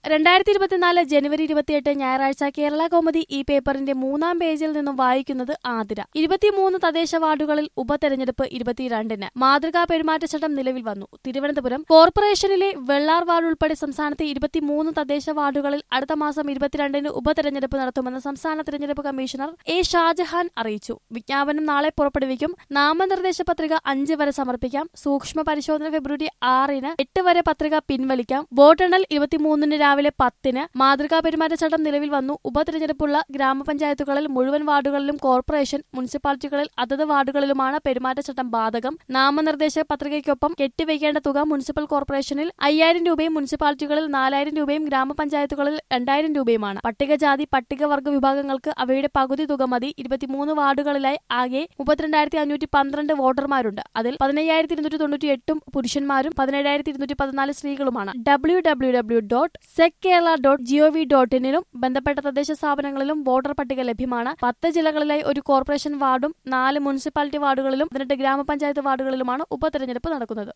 രണ്ടായിരത്തി ഇരുപത്തിനാല് ജനുവരി ഇരുപത്തിയെട്ട് ഞായറാഴ്ച കേരള കൗമുദി ഈ പേപ്പറിന്റെ മൂന്നാം പേജിൽ നിന്നും വായിക്കുന്നത് ആതിര ഇരുപത്തിമൂന്ന് തദ്ദേശ വാർഡുകളിൽ ഉപതെരഞ്ഞെടുപ്പ് ഇരുപത്തിരണ്ടിന് മാതൃകാ പെരുമാറ്റച്ചട്ടം നിലവിൽ വന്നു തിരുവനന്തപുരം കോർപ്പറേഷനിലെ വെള്ളാർ വാർഡ് ഉൾപ്പെടെ സംസ്ഥാനത്തെ ഇരുപത്തിമൂന്ന് തദ്ദേശ വാർഡുകളിൽ അടുത്ത മാസം ഇരുപത്തിരണ്ടിന് ഉപതെരഞ്ഞെടുപ്പ് നടത്തുമെന്ന് സംസ്ഥാന തിരഞ്ഞെടുപ്പ് കമ്മീഷണർ എ ഷാജഹാൻ അറിയിച്ചു വിജ്ഞാപനം നാളെ പുറപ്പെടുവിക്കും നാമനിർദ്ദേശ പത്രിക അഞ്ച് വരെ സമർപ്പിക്കാം സൂക്ഷ്മ പരിശോധന ഫെബ്രുവരി ആറിന് എട്ട് വരെ പത്രിക പിൻവലിക്കാം വോട്ടെണ്ണൽ ഇരുപത്തിമൂന്നിന് രാവിലെ പത്തിന് മാതൃകാ പെരുമാറ്റച്ചട്ടം നിലവിൽ വന്നു ഉപതെരഞ്ഞെടുപ്പുള്ള ഗ്രാമപഞ്ചായത്തുകളിൽ മുഴുവൻ വാർഡുകളിലും കോർപ്പറേഷൻ മുനിസിപ്പാലിറ്റികളിൽ അതത് വാർഡുകളിലുമാണ് പെരുമാറ്റച്ചട്ടം ബാധകം നാമനിർദ്ദേശ പത്രികയ്ക്കൊപ്പം കെട്ടിവയ്ക്കേണ്ട തുക മുനിസിപ്പൽ കോർപ്പറേഷനിൽ അയ്യായിരം രൂപയും മുനിസിപ്പാലിറ്റികളിൽ നാലായിരം രൂപയും ഗ്രാമപഞ്ചായത്തുകളിൽ രണ്ടായിരം രൂപയുമാണ് പട്ടികജാതി പട്ടികവർഗ വിഭാഗങ്ങൾക്ക് അവയുടെ പകുതി തുക മതി ഇരുപത്തിമൂന്ന് വാർഡുകളിലായി ആകെ മുപ്പത്തിരണ്ടായിരത്തി അഞ്ഞൂറ്റി പന്ത്രണ്ട് വോട്ടർമാരുണ്ട് അതിൽ പതിനയ്യായിരത്തി ഇരുന്നൂറ്റി തൊണ്ണൂറ്റി എട്ടും പുരുഷന്മാരും പതിനേഴായിരത്തി ഇരുന്നൂറ്റി പതിനാല് സ്ത്രീകളുമാണ് W W W dot sec Kerala dot gov dot ഇനിലും ബന്ധപ്പെട്ട തദ്ദേശ സ്ഥാപനങ്ങളിലും വോട്ടർ പട്ടിക ലഭ്യമാണ് പത്ത് ജില്ലകളിലായി ഒരു കോർപ്പറേഷൻ വാർഡും നാല് മുനിസിപ്പാലിറ്റി വാർഡുകളിലും പതിനെട്ട് ഗ്രാമപഞ്ചായത്ത് വാർഡുകളിലുമാണ് ഉപതെരഞ്ഞെടുപ്പ് നടക്കുന്നത്